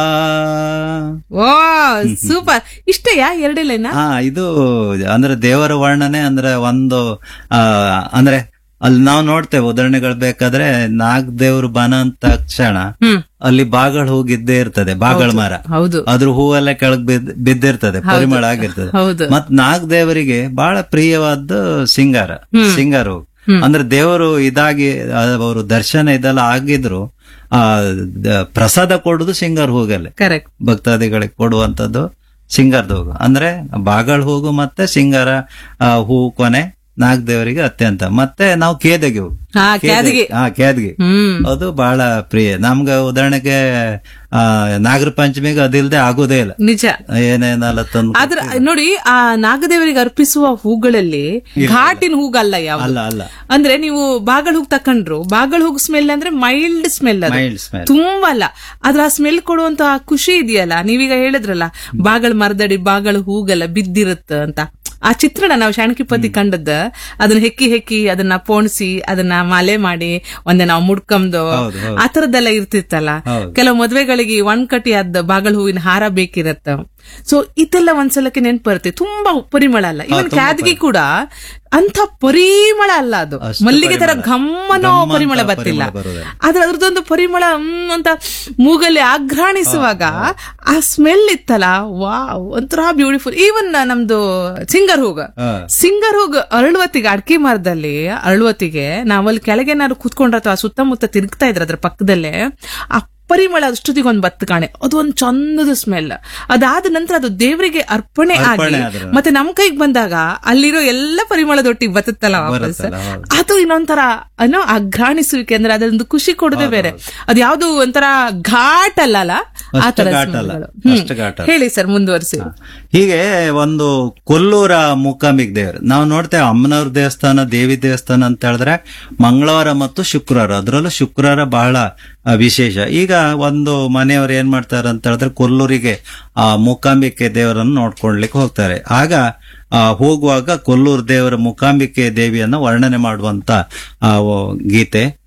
ಓ super ಇಷ್ಟಯಾ ಎರಡೇ ಲೈನ ಹಾ ಇದು ಅಂದ್ರೆ ದೇವರ ವರ್ಣನೆ ಅಂದ್ರೆ ಒಂದು ಆ ಅಂದ್ರೆ ಅಲ್ಲಿ ನಾವು ನೋಡ್ತೇವೆ ಉದಾಹರಣೆಗಳು ಬೇಕಾದ್ರೆ ನಾಗ್ ದೇವ್ರು ಬನ ಅಂತ ಕ್ಷಣ ಹ್ಮ್ ಅಲ್ಲಿ ಬಾಗಳು ಹೋಗಿದ್ದೇ ಇರ್ತದೆ ಬಾಗಳ ಮರ ಹೌದು ಅದ್ರ ಹೂವೆಲ್ಲ ಕೆಳಗ್ ಬಿದ್ದ್ ಬಿದ್ದಿರ್ತದೆ ಪರಿಮಳ ಆಗಿರ್ತದೆ ಹೌದು ಮತ್ ನಾಗ್ ದೇವರಿಗೆ ಬಹಳ ಪ್ರಿಯವಾದ ಸಿಂಗಾರ ಸಿಂಗಾರ ಹೂ ಅಂದ್ರೆ ದೇವರು ಇದಾಗಿ ಅವರು ದರ್ಶನ ಇದೆಲ್ಲ ಆಗಿದ್ರು ಆ ದ- ಪ್ರಸಾದ ಕೊಡುದು ಸಿಂಗಾರ ಹೂಗಲ್ಲೇ ಕರೆಕ್ಟ್ ಭಕ್ತಾದಿಗಳಿಗೆ ಕೊಡುವಂತದ್ದು ಸಿಂಗಾರದ ಹೂಗು ಅಂದ್ರೆ ಬಾಗಳ ಹೂಗು ಮತ್ತೆ ಸಿಂಗಾರ ಆ, ಹೂ ಕೊನೆ ನಾಗ್ ದೇವರಿಗೆ ಅತ್ಯಂತ ಮತ್ತೆ ನಾವು ಕೇದಗೆ ಹೂ ಹಾ ಕ್ಯಾದಿಗೆ ಹಾ ಕೇದಗೆ ಹ್ಮ್ ಅದು ಬಹಳ ಪ್ರಿಯ ನಮ್ಗ ಉದಾಹರಣೆಗೆ ಆ ನಾಗರ ಪಂಚಮಿಗೆ ಅದಿಲ್ದೆ ಆಗೋದೇ ಇಲ್ಲ ನಿಜ ಏನೇನೆಲ್ಲ ತಂದು ಆದ್ರ ನೋಡಿ ಆ ನಾಗದೇವರಿಗೆ ಅರ್ಪಿಸುವ ಹೂಗಳಲ್ಲಿ ಘಾಟಿನ ಹೂಗಲ್ಲ ಯಾವ ಅಲ್ಲ ಅಲ್ಲ ಅಂದ್ರೆ ನೀವು ಬಾಗಳ ಹೂಗ್ ತಕೊಂಡ್ರು ಬಾಗಳ ಹೂಗ್ ಸ್ಮೆಲ್ ಅಂದ್ರೆ ಮೈಲ್ಡ್ ಸ್ಮೆಲ್ ಅದು ಮೈಲ್ಡ್ ಸ್ಮೆಲ್ ತುಂಬಾ ಅಲ್ಲ ಆದ್ರ ಆ ಸ್ಮೆಲ್ ಕೊಡುವಂತ ಆ ಖುಷಿ ಇದೆಯಲ್ಲ ನೀವೀಗ ಹೇಳಿದ್ರಲ್ಲ ಬಾಗಳ ಮರದಡಿ ಬಾಗಳ ಹೂಗಲ್ಲ ಬಿದ್ದಿರುತ್ತ ಅಂತ ಆ ಚಿತ್ರಣ ನಾವು ಶಾಣಕಿಪತಿ ಕಂಡದ್ದ ಅದನ್ನ ಹೆಕ್ಕಿ ಹೆಕ್ಕಿ ಅದನ್ನ ಪೋಣಿಸಿ ಅದನ್ನ ಮಾಲೆ ಮಾಡಿ ಒಂದೇ ನಾವು ಮುಡ್ಕಂದು ಹೌದು, ಹೌದು. ಆ ತರದ್ದೆಲ್ಲ ಇರ್ತಿತ್ತಲ್ಲ ಹೌದು. ಕೆಲವು ಮದ್ವೆಗಳಿಗೆ ಒಣ್ ಕಟಿ ಆದ ಬಾಗಳ ಹೂವಿನ ಹಾರ ಬೇಕಿರತ್ತ ಸೊ ಇದೆಲ್ಲ ಒಂದ್ಸಲಕ್ಕೆ ನೆನ್ಪು ಬರುತ್ತೆ ತುಂಬಾ ಪರಿಮಳ ಅಲ್ಲ ಇವನ್ ಕ್ಯಾದ್ಗಿ ಕೂಡ ಅಂತ ಪರಿಮಳ ಅಲ್ಲ ಅದು ಅಷ್ಟು ಮಲ್ಲಿಗೆ ತರ ಪರಿಮಳ. ಗಮ್ಮನೋ ಗಮ್ಮ ಅಂತ ಪರಿಮಳ ಬರ್ತಿಲ್ಲ ಪರಿಮಳ ಬರುವುದಿಲ್ಲ. ಆದ್ರೆ ಅದ್ರದ್ದೊಂದು ಪರಿಮಳ ಹ್ಮ್ ಅಂತ ಮೂಗಲ್ಲಿ ಆಘ್ರಾಣಿಸುವಾಗ ಆ ಸ್ಮೆಲ್ ಇತ್ತಲ್ಲ ವಾವ್ ಒಂಥರ ಬ್ಯೂಟಿಫುಲ್ ಈವನ್ ನಮ್ದು ಸಿಂಗರ್ ಹೂಗ ಹಾ. ಸಿಂಗರ್ ಹೋಗ್ ಅರಳುವತ್ತಿಗೆ ಅಡಿಕೆ ಮರದಲ್ಲಿ ಅರಳುವತ್ತಿಗೆ ನಾವಲ್ಲಿ ಕೆಳಗೆ ಏನಾದ್ರು ಕೂತ್ಕೊಂಡ್ರ ಅಥವಾ ಸುತ್ತಮುತ್ತ ತಿರುಗ್ತಾ ಇದ್ರ ಅದ್ರ ಪಕ್ಕದಲ್ಲೇ ಆ ಪರಿಮಳ ಅಷ್ಟೊತ್ತಿಗೆ ಒಂದ್ ಬತ್ತು ಕಾಣೆ ಅದು ಒಂದ್ ಚಂದದ ಸ್ಮೆಲ್ ಅದಾದ ನಂತರ ಅದು ದೇವರಿಗೆ ಅರ್ಪಣೆ ಆಗಿ ಅರ್ಪಣೆ ಆದ್ರೆ. ಮತ್ತೆ ನಮ್ ಕೈಗೆ ಬಂದಾಗ ಅಲ್ಲಿರೋ ಎಲ್ಲ ಪರಿಮಳದೊಟ್ಟಿಗೆ ಬತ್ತತ್ತಲ್ಲ ವಾಪಸ್ ಬರುತ್ತಲ್ಲ, ಹೌದು. ಅದು ಇನ್ನೊಂಥರ ಏನೋ ಅಘ್ರಾಣಿಸುವಿಕೆ ಅಂದ್ರೆ ಅದೊಂದು ಖುಷಿ ಕೊಡೋದೇ ಬೇರೆ ಅದು ಯಾವ್ದು ಒಂಥರ ಘಾಟ್ ಅಲ್ಲಲ್ಲ ಆ ಅಷ್ಟು ತರ ಘಾಟ್ ಅಲ್ಲ, ಸ್ಮೆಲ್ಗಳು. ಹ್ಮ್. ಅಷ್ಟು ಘಾಟ್ ಅಲ್ಲ. ಹೇಳಿ ಸರ್ ಮುಂದುವರಿಸಿ ಹೀಗೆ ಒಂದು ಕೊಲ್ಲೂರ ಮೂಕಾಂಬಿಕ್ ದೇವರು ನಾವು ನೋಡ್ತೇವೆ ಅಮ್ಮನವ್ರ ದೇವಸ್ಥಾನ ದೇವಿ ದೇವಸ್ಥಾನ ಅಂತ ಹೇಳಿದ್ರೆ ಮಂಗಳವಾರ ಮತ್ತು ಶುಕ್ರವಾರ ಅದರಲ್ಲೂ ಶುಕ್ರವಾರ ಬಹಳ ಆ, ವಿಶೇಷ ಈಗ ಒಂದು ಮನೆಯವರು ಏನ್ ಮಾಡ್ತಾರೆ ಅಂತ ಹೇಳಿದ್ರೆ ಕೊಲ್ಲೂರಿಗೆ ಆ ಮೂಕಾಂಬಿಕೆ ದೇವರನ್ನು ನೋಡ್ಕೊಳ್ಲಿಕ್ಕೆ ಹೋಗ್ತಾರೆ ಆಗ ಆ, ಹೋಗುವಾಗ ಕೊಲ್ಲೂರು ದೇವರ ಮೂಕಾಂಬಿಕೆ ದೇವಿಯನ್ನ ವರ್ಣನೆ ಮಾಡುವಂತ ಆ, ಓ, ಗೀತೆ